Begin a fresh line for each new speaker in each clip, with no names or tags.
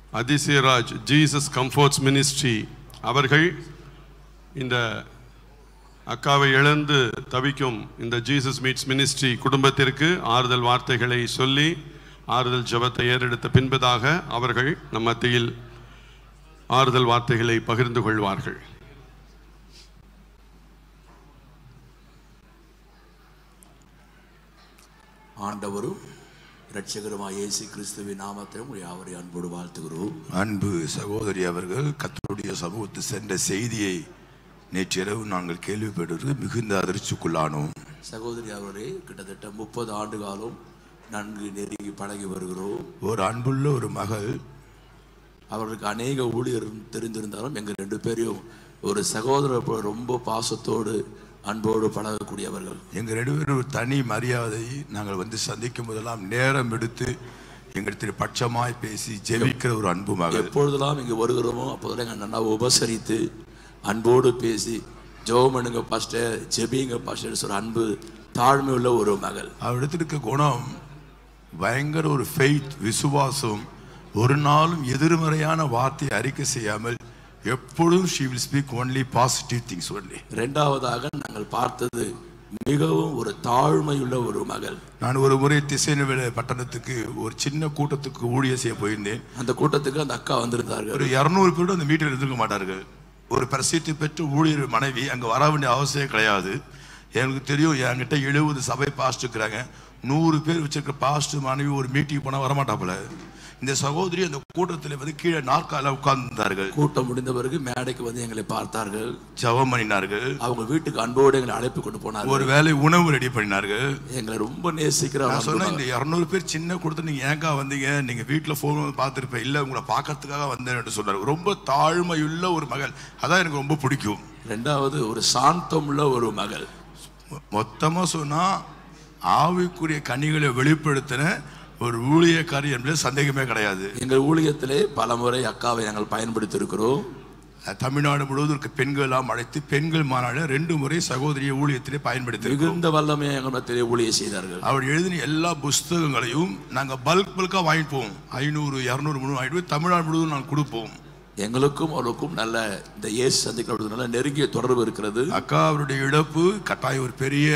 Athisayaraj Jesus comforts ministry அவர்கள் இந்த அக்காவை இழந்து தவிக்கும் இந்த ஜீசஸ் மீட்ஸ் மினிஸ்ட்ரி குடும்பத்திற்கு ஆறுதல் வார்த்தைகளை சொல்லி ஆறுதல் ஜெபத்தை ஏறெடுத்த பின்பதாக அவர்கள் நம் மத்தியில் ஆறுதல் வார்த்தைகளை பகிர்ந்து கொள்வார்கள்
ஆண்டவரும் இரட்சகருமாய் இயேசு கிறிஸ்துவின் நாமத்தை உங்களை யாவரை அன்போடு வாழ்த்துகிறோம்
அன்பு சகோதரி அவர்கள் கத்தருடைய சமூகத்து சென்ற செய்தியை நேற்றிரவு நாங்கள் கேள்விப்பட்டு மிகுந்த அதிர்ச்சிக்குள்ளானோம்
சகோதரி அவர்களே கிட்டத்தட்ட முப்பது ஆண்டு காலம் நன்கு நெருங்கி பழகி வருகிறோம்
ஒரு அன்புள்ள ஒரு மகள்
அவர்களுக்கு அநேக ஊழியர் தெரிந்திருந்தாலும் எங்கள் ரெண்டு பேரையும் ஒரு சகோதரர் போல ரொம்ப பாசத்தோடு அன்போடு பழகக்கூடியவர்கள்
எங்க ரெண்டு பேரும் ஒரு தனி மரியாதை நாங்கள் வந்து சந்திக்கும் போதெல்லாம் நேரம் எடுத்து எங்களிடத்தில் பட்சமாய் பேசி ஜெபிக்கிற ஒரு அன்பு மகள்
எப்பொழுதெல்லாம் இங்கே வருகிறோமோ அப்போதெல்லாம் எங்கள் நன்னா உபசரித்து அன்போடு பேசி ஜெபம் பண்ணுங்க பாஸ்டர் ஜெபிங்க பாஸ்டர் சொல்ற அன்பு தாழ்மை உள்ள ஒரு மகள்
அவரிடத்தில் இருக்க குணம் பயங்கர ஒரு ஃபெய்த் விசுவாசம் ஒரு நாளும் எதிர்மறையான வார்த்தையை அறிக்கை செய்யாமல் எப்பொழுதும் she will speak only positive things only
இரண்டாவதாக நாங்கள் பார்த்தது மிகவும் ஒரு தாழ்மையுள்ள ஒரு மகள்
நான் ஒரு முறை திசைநவேல பட்டணத்துக்கு ஒரு சின்ன கூட்டத்துக்கு ஊழிய செய்ய போயிருந்தேன்
அந்த கூட்டத்துக்கு அந்த அக்கா வந்திருந்தார்கள்
ஒரு இரநூறு பேரும் அந்த வீட்டில் இருந்திருக்க மாட்டார்கள் ஒரு பிரசித்தி பெற்ற ஊழியர் மனைவி அங்கே வர வேண்டிய அவசியம் கிடையாது எனக்கு தெரியும் என்கிட்ட எழுபது சபை பாஸ்ட் இருக்கிறாங்க நூறு பேர் வச்சிருக்க பாஸ்ட் மனைவி ஒரு மீட்டிங் போனால் வரமாட்டாப்புல இந்த சகோதரி அந்த கூட்டத்தில் வந்து கீழே நாற்கால உட்கார்ந்திருந்தார்கள்
கூட்டம் முடிந்த பிறகு மேடைக்கு வந்து எங்களை பார்த்தார்கள்
ஜெபம் பண்ணினார்கள்
அவங்க வீட்டுக்கு அன்போடு எங்களை அழைப்பு கொண்டு போனார்கள்
ஒரு வேளை உணவு ரெடி பண்ணினார்கள்
எங்களை ரொம்ப நேசிக்கிற
நான்
ஒரு
சொன்னேன்
அன்பு
இந்த இரநூறு பேர் சின்ன கொடுத்து நீங்க ஏங்கா வந்தீங்க நீங்க வீட்டுல போன் வந்து பார்த்துருப்பேன் இல்ல உங்களை பார்க்கறதுக்காக வந்தேன் என்று சொன்னார் ரொம்ப தாழ்மையுள்ள ஒரு மகள் அதான் எனக்கு ரொம்ப பிடிக்கும்
ரெண்டாவது ஒரு சாந்தமுள்ள ஒரு மகள்
மொ- மொத்தமா சொன்னா ஆவிக்குரிய கனிகளை வெளிப்படுத்தின ஒரு ஊழியக்காரி என்பது சந்தேகமே கிடையாது
எங்கள் ஊழியத்திலே பல முறை அக்காவை நாங்கள் பயன்படுத்தி இருக்கிறோம்
தமிழ்நாடு முழுவதும் இருக்க பெண்களெல்லாம் அழைத்து பெண்கள் மாநாடு ரெண்டு முறை சகோதரிய ஊழியத்திலே பயன்படுத்தி
மிகுந்த வல்லமையை எங்கள் மத்தியிலே ஊழிய செய்தார்கள்
அவர் எழுதின எல்லா புஸ்தகங்களையும் நாங்க பல்க் பல்கா வாங்கிட்டு போவோம் ஐநூறு இரநூறு முந்நூறு வாங்கிட்டு போய் தமிழ்நாடு முழுவதும் நாங்கள் கொடுப்போம்
எங்களுக்கும் அவளுக்கும் நல்ல இந்த இயேசு சந்திக்கிறது நல்ல நெருங்கிய தொடர்பு இருக்கிறது
அக்கா அவருடைய இழப்பு கட்டாயம் ஒரு பெரிய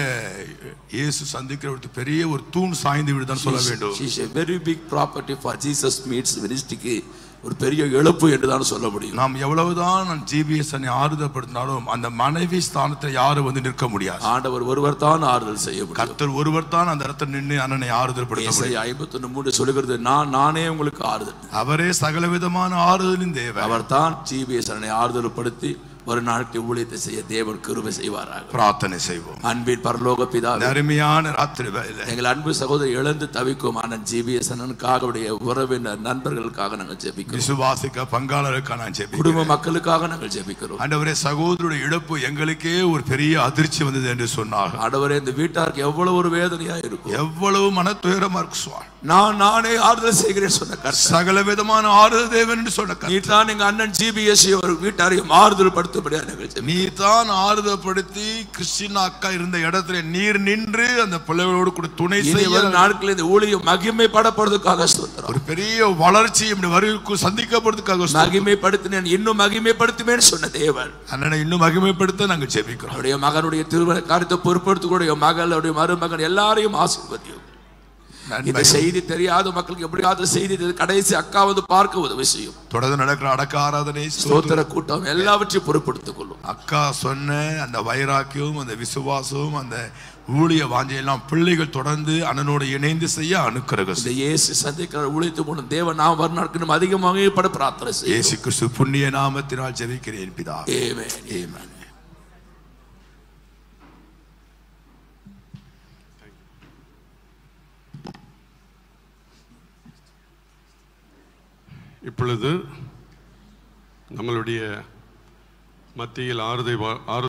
இயேசு சந்திக்கிற ஒரு பெரிய ஒரு தூண் சாய்ந்து விடுதான் சொல்ல வேண்டும்
She is a very big property for Jesus meets ministryக்கு ஒரு பெரிய இழப்பு என்று தான் சொல்ல முடியும்
நாம் எவ்வளவுதான் நான் ஜிபிஎஸ் அன்னை ஆறுதப்படுத்தினாலும் அந்த மனைவி ஸ்தானத்தில் யாரும் வந்து நிற்க முடியாது
ஆண்டவர் ஒருவர் தான் ஆறுதல் செய்ய முடியும்
கர்த்தர் ஒருவர் தான் அந்த இடத்துல நின்று அண்ணனை ஆறுதல்படுத்த முடியும்
ஐம்பத்தி ஒன்று மூன்று சொல்லுகிறது நான் நானே உங்களுக்கு ஆறுதல்
அவரே சகல விதமான ஆறுதலின் தேவன்
அவர் தான் ஜிபிஎஸ் அண்ணனை ஆறுதல் படுத்தி ஒரு நாளைக்கு ஊழியத்தை செய்ய தேவன் கிருபை செய்வாராக
பிரார்த்தனை செய்வோம்
அன்பின் பரலோக பிதா
இந்த அருமையான ராத்திரி வேளையில
எங்கள் அன்பு சகோதரி இழந்து தவிக்கும் ஆனால் ஜிபிஎஸ் அண்ணனுக்காக உடைய உறவினர் நண்பர்களுக்காக நாங்கள் ஜெபிக்கிறோம்
விசுவாசிக்க பங்காளருக்காக நான் ஜெபிக்கிறேன்
குடும்ப மக்களுக்காக நாங்கள் ஜெபிக்கிறோம்
ஆண்டவரே சகோதரருடைய இழப்பு எங்களுக்கே ஒரு பெரிய அதிர்ச்சி வந்தது என்று சொன்னார்
ஆண்டவரே இந்த வீட்டாருக்கு எவ்வளவு ஒரு வேதனையா இருக்கும்
எவ்வளவு மன துயரமா இருக்கு சுவாமி
நான் நானே ஆறுதல் செய்கிறேன் சொன்ன கர்த்தர்
சகல விதமான ஆறுதல் தேவன் என்று சொன்ன கர்த்தர்.
நீ தான் எங்க அண்ணன் ஜிபிஎஸ் ஒரு வீட்டாரையும் ஆறுதல் படுத்தபடியா நாங்கள் ஜெபிக்கிறோம்.
நீ தான் ஆறுதல்படுத்தி கிறிஸ்டினா அக்கா இருந்த இடத்துல நீர் நின்று அந்த பிள்ளைகளோடு கூட துணை
இனி
செய்ய
வரும் நாட்களில் இந்த ஊழியம் மகிமைப்படப்படுவதற்காக ஸ்தோத்திரம்
ஒரு பெரிய வளர்ச்சி இப்படி வருகைக்கு சந்திக்கப்படுறதுக்காக ஸ்தோத்திரம்.
மகிமைப்படுத்தினேன் இன்னும் மகிமைப்படுத்துமேன்னு சொன்ன தேவன்
அண்ணனை இன்னும் மகிமைப்படுத்த நாங்க ஜெபிக்கிறோம்
அவருடைய மகனுடைய திருமண காரியத்தை பொறுப்படுத்தக்கூடிய மகள் அவருடைய மருமகன் எல்லாரையும் ஆசீர்வதியும் இந்த
நன்மை.
செய்தி தெரியாத மக்களுக்கு எப்படியாவது செய்தி தெரிந்து கடைசி அக்கா வந்து பார்க்க உதவி செய்யும்
தொடர்ந்து நடக்கிற அடக்க ஆராதனை ஸ்தோத்திரம்.
ஸ்தோத்திர கூட்டம் எல்லாவற்றையும் பொறுப்படுத்திக் கொள்ளும்
அக்கா சொன்ன அந்த வைராக்கியம் அந்த விசுவாசம் அந்த ஊழிய வாஞ்சையெல்லாம் பிள்ளைகள் தொடர்ந்து அண்ணனோடு இணைந்து செய்ய அனுக்கிரக
இந்த இயேசு சந்திக்கிற ஊழியத்து மூலம் தேவன் நாம் வருநாட்கள் இன்னும் அதிகமாக பட பிரார்த்தனை செய்யும்
இயேசு கிறிஸ்து புண்ணிய நாமத்தினால் ஜெபிக்கிறேன் பிதா
Amen. Amen.
இப்பொழுது நம்மளுடைய மத்தியில் ஆறுதை வா- ஆறு